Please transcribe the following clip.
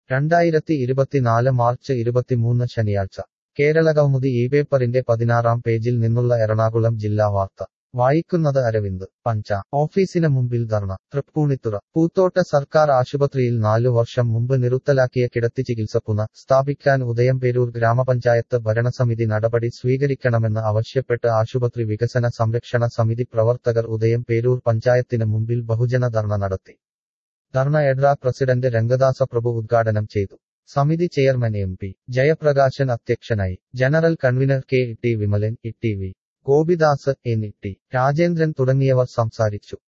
രണ്ടായിരത്തി ഇരുപത്തിനാല് മാർച്ച് ഇരുപത്തിമൂന്ന് ശനിയാഴ്ച കേരളകൗമുദി ഈ പേപ്പറിന്റെ പതിനാറാം പേജിൽ നിന്നുള്ള എറണാകുളം ജില്ലാ വാർത്ത വായിക്കുന്നത് അരവിന്ദ് പഞ്ച ഓഫീസിന് മുമ്പിൽ ധർണ തൃപ്പൂണിത്തുറ പൂത്തോട്ട സർക്കാർ ആശുപത്രിയിൽ നാലു വർഷം മുമ്പ് നിറുത്തലാക്കിയ കിടത്തി ചികിത്സ പുന സ്ഥാപിക്കാൻ ഉദയംപേരൂർ ഗ്രാമപഞ്ചായത്ത് ഭരണസമിതി നടപടി സ്വീകരിക്കണമെന്ന് ആവശ്യപ്പെട്ട് ആശുപത്രി വികസന സംരക്ഷണ സമിതി പ്രവർത്തകർ ഉദയംപേരൂർ പഞ്ചായത്തിന് മുമ്പിൽ ബഹുജന ധർണ നടത്തി ധർണ എഡ്ര പ്രസിഡന്റ് രംഗദാസ പ്രഭു ഉദ്ഘാടനം ചെയ്തു സമിതി ചെയർമാൻ എം പി ജയപ്രകാശൻ അധ്യക്ഷനായി general convener K T Vimalan E T V Gopidas N T Rajendran തുടങ്ങിയവർ സംസാരിച്ചു